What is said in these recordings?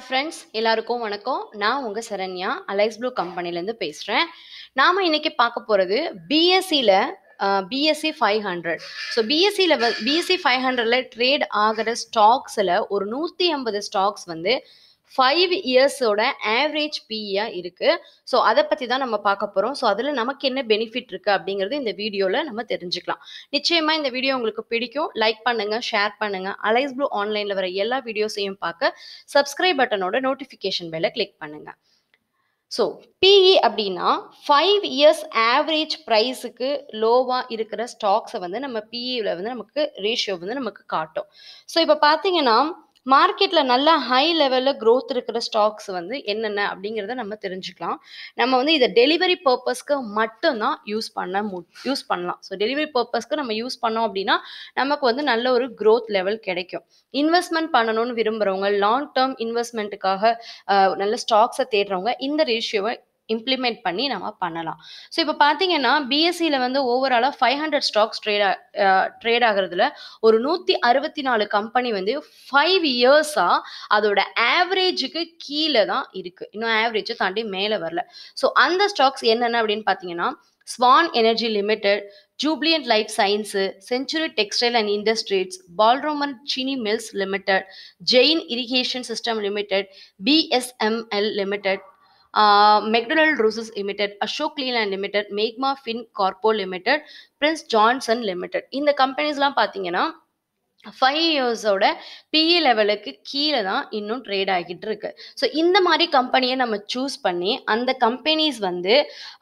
friends எல்லாருக்கும் வணக்கம் நான் உங்கள் சரண்யா அலைஸ் ப்ளூ கம்பெனிலேருந்து பேசுகிறேன் நாம் இன்னைக்கு பார்க்க போகிறது பிஎஸ்சியில் பிஎஸ்சி ஃபைவ் ஹண்ட்ரட் ஸோ பிஎஸ்சியில் பிஎஸ்சி ஃபைவ் ஹண்ட்ரடில் ட்ரேட் ஆகிற ஸ்டாக்ஸில் ஒரு நூற்றி ஐம்பது ஸ்டாக்ஸ் வந்து ஃபைவ் இயர்ஸோட ஆவரேஜ் பிஇயாக இருக்குது ஸோ அதை பற்றி தான் நம்ம பார்க்க போகிறோம் ஸோ அதில் நமக்கு என்ன பெனிஃபிட் இருக்குது அப்படிங்கிறது இந்த வீடியோவில் நம்ம தெரிஞ்சுக்கலாம் நிச்சயமாக இந்த வீடியோ உங்களுக்கு பிடிக்கும் லைக் பண்ணுங்கள் ஷேர் பண்ணுங்கள் அலைஸ் ப்ளூ ஆன்லைனில் வர எல்லா வீடியோஸையும் பார்க்க சப்ஸ்கிரைப் பட்டனோட நோட்டிஃபிகேஷன் பெல்லை கிளிக் பண்ணுங்கள் ஸோ பிஇ அப்படின்னா ஃபைவ் இயர்ஸ் ஆவரேஜ் ப்ரைஸுக்கு லோவாக இருக்கிற ஸ்டாக்ஸை வந்து நம்ம பிஇயில் வந்து நமக்கு ரேஷியோ வந்து நமக்கு காட்டும் ஸோ இப்போ பார்த்தீங்கன்னா மார்க்கெட்டில் நல்ல ஹை லெவலில் க்ரோத் இருக்கிற ஸ்டாக்ஸ் வந்து என்னென்ன அப்படிங்கிறத நம்ம தெரிஞ்சுக்கலாம் நம்ம வந்து இதை டெலிவரி பர்பஸ்க்கு மட்டும்தான் யூஸ் பண்ண மு யூஸ் பண்ணலாம் ஸோ டெலிவரி பர்பஸ்க்கு நம்ம யூஸ் பண்ணோம் அப்படின்னா நமக்கு வந்து நல்ல ஒரு க்ரோத் லெவல் கிடைக்கும் இன்வெஸ்ட்மெண்ட் பண்ணணும்னு விரும்புகிறவங்க லாங் டேர்ம் இன்வெஸ்ட்மெண்ட்டுக்காக நல்ல ஸ்டாக்ஸை தேடுறவங்க இந்த ரேஷியோவை இம்ப்ளிமெண்ட் பண்ணி நம்ம பண்ணலாம் ஸோ இப்போ பார்த்தீங்கன்னா பிஎஸ்சியில் வந்து ஓவராலாக five hundred stocks trade trade ஆகிறதுல ஒரு நூற்றி அறுபத்தி நாலு கம்பெனி வந்து ஃபைவ் இயர்ஸாக அதோட ஆவரேஜுக்கு கீழே தான் இருக்குது இன்னும் ஆவரேஜை தாண்டி மேலே வரல ஸோ அந்த ஸ்டாக்ஸ் என்னென்ன அப்படின்னு பார்த்தீங்கன்னா Swan Energy Limited Jubilant Life science Century Textile and Industries Balrampur Chini Mills Limited Jain Irrigation System Limited BSML Limited McDonald Roses Limited Ashok Leyland Limited Magma Fincorp Limited Prince Johnson Limited இந்த கம்பெனிஸ்லாம் பார்த்தீங்கன்னா five இயர்ஸோட BE லெவலுக்கு கீழே தான் இன்னும் trade ஆகிட்டு இருக்கு so இந்த மாதிரி கம்பெனியை நம்ம சூஸ் பண்ணி அந்த கம்பெனிஸ் வந்து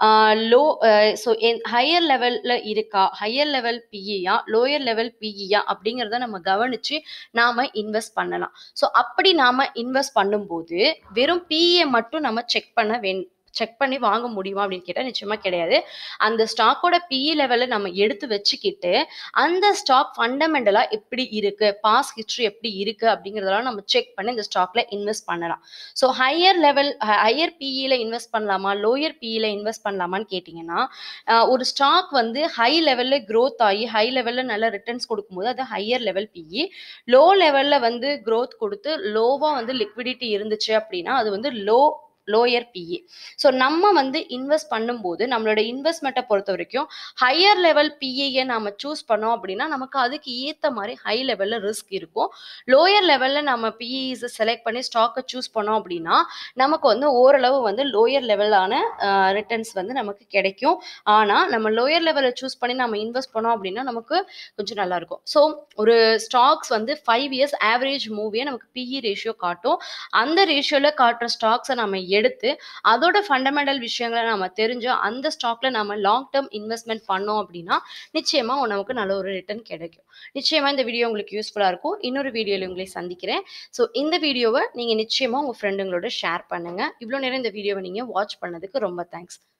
லோ ஸோ ஹையர் லெவலில் இருக்கா ஹையர் லெவல் பிஇயா லோயர் லெவல் பிஇயா அப்படிங்கிறத நம்ம கவனித்து நாம் இன்வெஸ்ட் பண்ணலாம் ஸோ அப்படி நாம் இன்வெஸ்ட் பண்ணும்போது வெறும் பிஇயை மட்டும் நம்ம செக் பண்ண வேண் செக் பண்ணி வாங்க முடியுமா அப்படின்னு கேட்டால் நிச்சயமாக கிடையாது அந்த ஸ்டாக்கோட பிஇ லெவலில் நம்ம எடுத்து வச்சுக்கிட்டு அந்த ஸ்டாக் ஃபண்டமெண்டலாக எப்படி இருக்குது பாஸ் ஹிஸ்ட்ரி எப்படி இருக்குது அப்படிங்கிறதெல்லாம் நம்ம செக் பண்ணி இந்த ஸ்டாக்ல இன்வெஸ்ட் பண்ணலாம் ஸோ ஹையர் லெவல் ஹையர் பிஇயில் இன்வெஸ்ட் பண்ணலாமா லோயர் பிஇயில் இன்வெஸ்ட் பண்ணலாமான்னு கேட்டிங்கன்னா ஒரு ஸ்டாக் வந்து ஹை லெவலில் க்ரோத் ஆகி ஹை லெவலில் நல்ல ரிட்டர்ன்ஸ் கொடுக்கும்போது அது ஹையர் லெவல் பிஇ லோ லெவலில் வந்து க்ரோத் கொடுத்து லோவாக வந்து லிக்விடிட்டி இருந்துச்சு அப்படின்னா அது வந்து லோ லோயர் பிஇ ஸோ நம்ம வந்து இன்வெஸ்ட் பண்ணும்போது நம்மளோட இன்வெஸ்ட்மெண்ட்டை பொறுத்த வரைக்கும் ஹையர் லெவல் பிஇயை நம்ம சூஸ் பண்ணோம் அப்படின்னா நமக்கு அதுக்கு ஏற்ற மாதிரி ஹை லெவலில் ரிஸ்க் இருக்கும் லோயர் லெவலில் நம்ம பிஇஸை செலக்ட் பண்ணி ஸ்டாக்கை சூஸ் பண்ணோம் அப்படின்னா நமக்கு வந்து ஓரளவு வந்து லோயர் லெவலான ரிட்டர்ன்ஸ் வந்து நமக்கு கிடைக்கும் ஆனால் நம்ம லோயர் லெவலில் சூஸ் பண்ணி நம்ம இன்வெஸ்ட் பண்ணோம் அப்படின்னா நமக்கு கொஞ்சம் நல்லாயிருக்கும் ஸோ ஒரு ஸ்டாக்ஸ் வந்து ஃபைவ் இயர்ஸ் ஆவரேஜ் மூவியை நமக்கு பிஇ ரேஷியோ காட்டும் அந்த ரேஷியோவில் காட்டுற ஸ்டாக்ஸை நம்ம எடுத்து அதோட ஃபண்டமெண்டல் விஷயங்களை நம்ம தெரிஞ்சு அந்த ஸ்டாக்ல நம்ம லாங் டேர்ம் இன்வெஸ்ட்மெண்ட் பண்ணோம் அப்படின்னா நிச்சயமா நமக்கு நல்ல ஒரு ரிட்டர்ன் கிடைக்கும் நிச்சயமா இந்த வீடியோ உங்களுக்கு யூஸ்ஃபுல்லாக இருக்கும் இன்னொரு வீடியோவில் உங்களை சந்திக்கிறேன் ஸோ இந்த வீடியோவை நீங்கள் நிச்சயமாக உங்கள் ஃப்ரெண்டுங்களோட ஷேர் பண்ணுங்க இவ்வளோ நேரம் இந்த வீடியோவை நீங்கள் வாட்ச் பண்ணதுக்கு ரொம்ப தேங்க்ஸ்